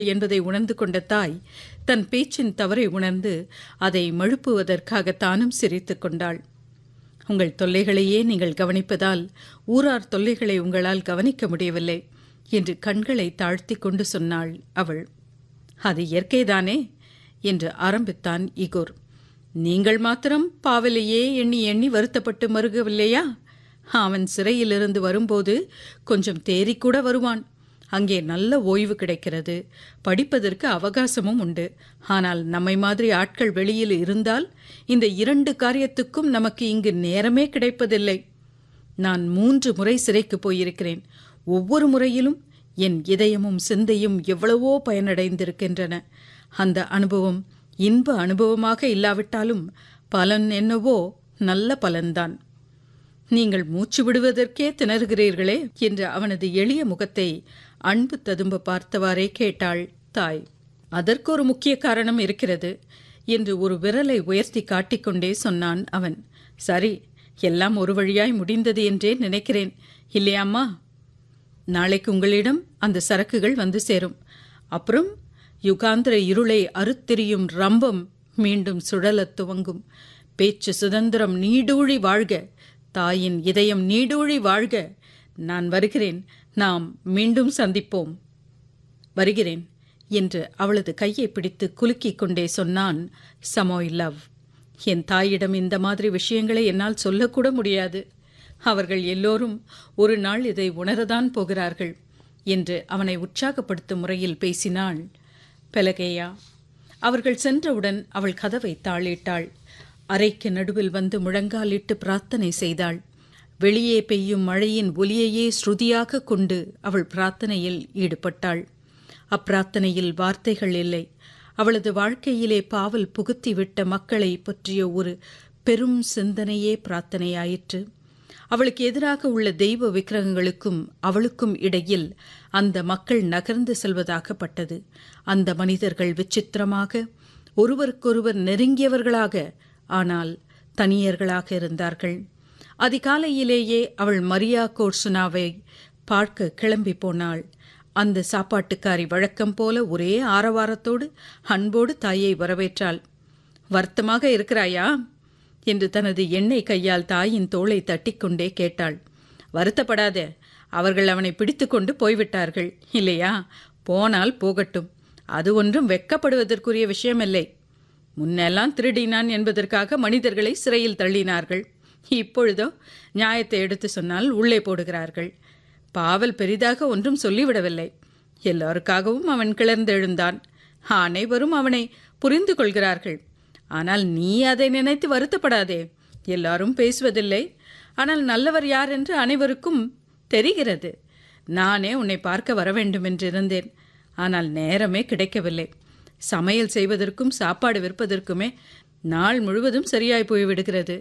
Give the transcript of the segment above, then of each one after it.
என்பதை உணர்ந்து கொண்ட தாய் தன் பேச்சின் தவறை உணர்ந்து அதை மழுப்புவதற்காக தானும் சிரித்துக் கொண்டாள் உங்கள் தொல்லைகளையே நீங்கள் கவனிப்பதால் ஊரார் தொல்லைகளை உங்களால் கவனிக்க முடியவில்லை என்று கண்களை தாழ்த்தி கொண்டு சொன்னாள் அவள் அது இயற்கைதானே என்று ஆரம்பித்தான் இகோர் நீங்கள் மாத்திரம் பாவலையே எண்ணி எண்ணி வருத்தப்பட்டு மருகவில்லையா அவன் சிறையிலிருந்து வரும்போது கொஞ்சம் தேறிக்கூட வருவான் அங்கே நல்ல ஓய்வு கிடைக்கிறது படிப்பதற்கு அவகாசமும் உண்டு ஆனால் நம்மை மாதிரி ஆட்கள் வெளியில் இருந்தால் இந்த இரண்டு காரியத்துக்கும் நமக்கு இங்கு நேரமே கிடைப்பதில்லை நான் மூன்று முறை சிறைக்கு போயிருக்கிறேன் ஒவ்வொரு முறையிலும் என் இதயமும் சிந்தையும் எவ்வளவோ பயனடைந்திருக்கின்றன அந்த அனுபவம் இன்ப அனுபவமாக இல்லாவிட்டாலும் பலன் என்னவோ நல்ல பலன்தான் நீங்கள் மூச்சு விடுவதற்கே திணறுகிறீர்களே என்று அவனது எளிய முகத்தை அன்பு ததும்ப பார்த்தவாறே கேட்டாள் தாய் அதற்கு ஒரு முக்கிய காரணம் இருக்கிறது என்று ஒரு விரலை உயர்த்தி காட்டிக்கொண்டே சொன்னான் அவன் சரி எல்லாம் ஒரு வழியாய் முடிந்தது என்றே நினைக்கிறேன் இல்லையாம்மா நாளைக்கு உங்களிடம் அந்த சரக்குகள் வந்து சேரும் அப்புறம் யுகாந்திர இருளை அறுத்தெறியும் ரம்பம் மீண்டும் சுழலத் துவங்கும் பேச்சு சுதந்திரம் நீடூழி வாழ்க தாயின் இதயம் நீடூழி வாழ்க நான் வருகிறேன் நாம் மீண்டும் சந்திப்போம் வருகிறேன் என்று அவளது கையை பிடித்து குலுக்கிக் கொண்டே சொன்னான் சமோய் லவ் என் தாயிடம் இந்த மாதிரி விஷயங்களை என்னால் சொல்லக்கூட முடியாது அவர்கள் எல்லோரும் ஒரு நாள் இதை உணரதான் போகிறார்கள் என்று அவனை உற்சாகப்படுத்தும் முறையில் பேசினாள் பெலகேயா அவர்கள் சென்றவுடன் அவள் கதவை தாளிட்டாள் அறைக்கு நடுவில் வந்து முழங்காலிட்டு பிரார்த்தனை செய்தாள் வெளியே பெய்யும் மழையின் ஒலியையே ஸ்ருதியாக கொண்டு அவள் பிரார்த்தனையில் ஈடுபட்டாள் அப்பிரார்த்தனையில் வார்த்தைகள் இல்லை அவளது வாழ்க்கையிலே பாவல் புகுத்திவிட்ட மக்களை பற்றிய ஒரு பெரும் சிந்தனையே பிரார்த்தனையாயிற்று அவளுக்கு எதிராக உள்ள தெய்வ விக்கிரகங்களுக்கும் அவளுக்கும் இடையில் அந்த மக்கள் நகர்ந்து செல்வதாகப்பட்டது அந்த மனிதர்கள் விசித்திரமாக ஒருவருக்கொருவர் நெருங்கியவர்களாக ஆனால் தனியர்களாக இருந்தார்கள் அதிகாலையிலேயே அவள் மரியா கோர்சுனாவை பார்க்க கிளம்பி போனாள் அந்த சாப்பாட்டுக்காரி வழக்கம் போல ஒரே ஆரவாரத்தோடு அன்போடு தாயை வரவேற்றாள் வருத்தமாக இருக்கிறாயா என்று தனது எண்ணெய் கையால் தாயின் தோளை தட்டிக்கொண்டே கேட்டாள் வருத்தப்படாத அவர்கள் அவனை பிடித்துக்கொண்டு போய்விட்டார்கள் இல்லையா போனால் போகட்டும் அது ஒன்றும் வெட்கப்படுவதற்குரிய விஷயமில்லை முன்னெல்லாம் திருடினான் என்பதற்காக மனிதர்களை சிறையில் தள்ளினார்கள் இப்பொழுதோ நியாயத்தை எடுத்து சொன்னால் உள்ளே போடுகிறார்கள் பாவல் பெரிதாக ஒன்றும் சொல்லிவிடவில்லை எல்லோருக்காகவும் அவன் கிளர்ந்தெழுந்தான் அனைவரும் அவனை புரிந்து கொள்கிறார்கள் ஆனால் நீ அதை நினைத்து வருத்தப்படாதே எல்லாரும் பேசுவதில்லை ஆனால் நல்லவர் யார் என்று அனைவருக்கும் தெரிகிறது நானே உன்னை பார்க்க வர வேண்டும் என்றிருந்தேன் ஆனால் நேரமே கிடைக்கவில்லை சமையல் செய்வதற்கும் சாப்பாடு விற்பதற்குமே நாள் முழுவதும் சரியாய் போய்விடுகிறது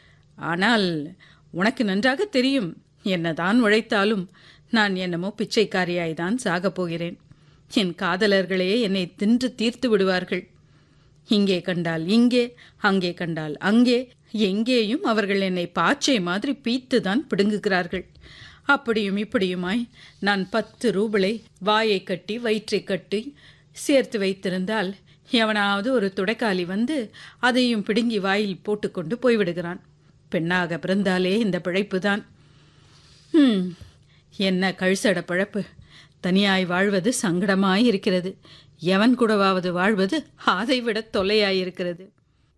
ஆனால் உனக்கு நன்றாக தெரியும் என்னதான் உழைத்தாலும் நான் என்னமோ பிச்சைக்காரியாய்தான் சாகப் போகிறேன் என் காதலர்களே என்னை தின்று தீர்த்து விடுவார்கள் இங்கே கண்டால் இங்கே அங்கே கண்டால் அங்கே எங்கேயும் அவர்கள் என்னை பாச்சை மாதிரி பீத்துதான் பிடுங்குகிறார்கள் அப்படியும் இப்படியுமாய் நான் பத்து ரூபலை வாயை கட்டி வயிற்றை கட்டி சேர்த்து வைத்திருந்தால் எவனாவது ஒரு துடைக்காலி வந்து அதையும் பிடுங்கி வாயில் போட்டுக்கொண்டு போய்விடுகிறான் பெண்ணாக பிறந்தாலே இந்த பிழைப்பு தான் ம் என்ன கழுசட பிழப்பு தனியாய் வாழ்வது சங்கடமாய் இருக்கிறது எவன் கூடவாவது வாழ்வது அதைவிட தொல்லையாயிருக்கிறது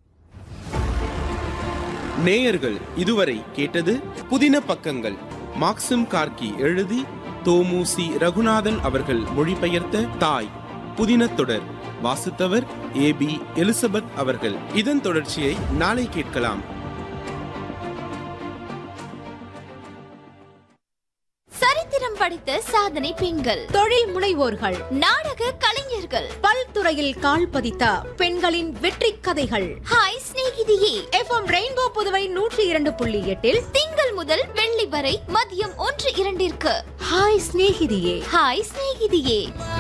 நேயர்கள் இதுவரை கேட்டது புதின பக்கங்கள் மாக்சிம் கார்கி எழுதி தோமுசி ரகுநாதன் அவர்கள் மொழிபெயர்த்த தாய் புதின தொடர் வாசித்தவர் ஏ பி எலிசபெத் அவர்கள் இதன் தொடர்ச்சியை நாளை கேட்கலாம் சரித்திரம் படைத்த சாதனை பெண்கள் தொழில் முனைவோர்கள் நாடக கலைஞர்கள் பல்துறையில் கால் பதித்த பெண்களின் வெற்றி கதைகள் ஹாய் சிநேகிதியே எஃப்எம் ரெயின்போ புதுவை நூற்றி இரண்டு புள்ளி எட்டில் திங்கள் முதல் வெள்ளி வரை மதியம் ஒன்று இரண்டிற்கு ஹாய் சிநேகிதியே ஹாய் சிநேகிதியே